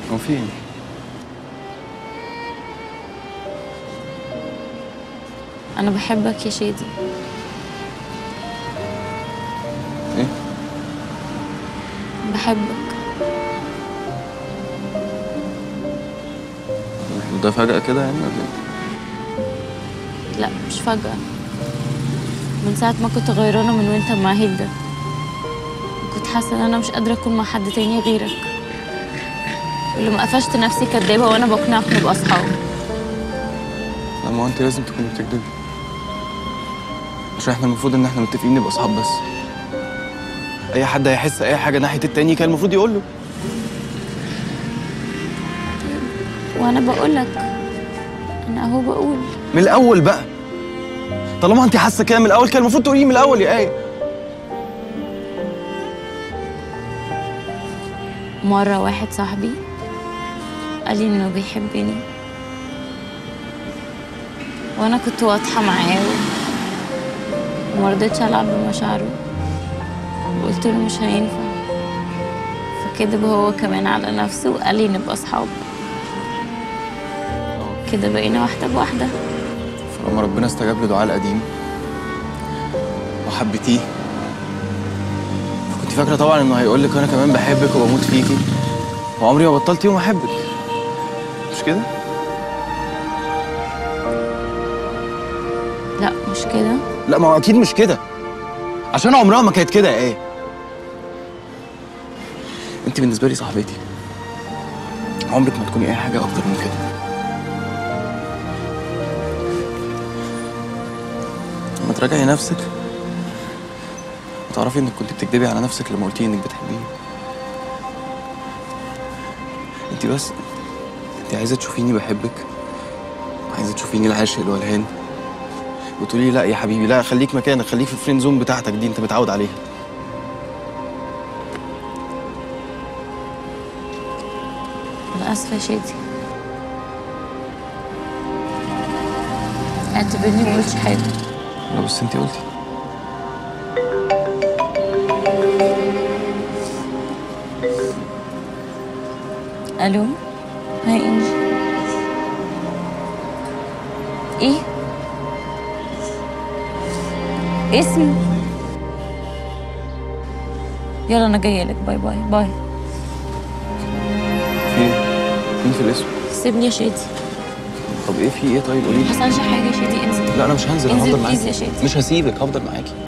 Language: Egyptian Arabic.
هو في ايه؟ انا بحبك يا شادي ايه؟ بحبك ده فجأة كده يعني ولا ايه؟ لا مش فجأة من ساعة ما كنت غيرانة من وانت مع هدى كنت حاسة ان انا مش قادرة اكون مع حد تاني غيرك ولما قفشت نفسي كدابة وانا بقنعك نبقى اصحاب لا ما هو انت لازم تكوني بتكدبي عشان احنا المفروض ان احنا متفقين نبقى اصحاب بس اي حد هيحس اي حاجه ناحيه التاني كان المفروض يقول له وانا بقولك انا اهو بقول من الاول بقى طالما انت حاسه كده من الاول كان المفروض تقوليه من الاول يا ايه مرة واحد صاحبي قال لي انه بيحبني وانا كنت واضحة معاه ومرضتش العب بمشاعره وقلت له مش هينفع فكدب هو كمان على نفسه وقال لي نبقى اصحاب كده بقينا واحدة بواحدة فلما ربنا استجاب لدعاء القديم وحبيتيه فكنت فاكره طبعا انه هيقول لك انا كمان بحبك وبموت فيكي وعمري ما بطلت يوم احبك مش كده؟ لا مش كده لا ما هو اكيد مش كده عشان عمرها ما كانت كده يا ايه انت بالنسبه لي صاحبتي عمرك ما تكوني اي حاجه اكتر من كده لما تراجعي نفسك وتعرفي انك كنت بتكدبي على نفسك لما قلتي انك بتحبيني انت بس انت عايزه تشوفيني بحبك عايزه تشوفيني العاشق الولهان وتقولي لي لا يا حبيبي لا خليك مكانك خليك في الفريند زون بتاعتك دي انت متعود عليها انا اسفة يا شادي اعتبرني ما قلتش حاجة لا بس انت قلتي الو هاي انجي ايه اسم يلا انا جايه لك باي باي باي في ايه؟ مين في الاسم؟ سيبني يا شادي طب ايه في ايه طيب قولي ما لي حصلش حاجه يا شادي انزل لا انا مش هنزل انزل هفضل بليز معاكي يا شادي. مش هسيبك هفضل معاكي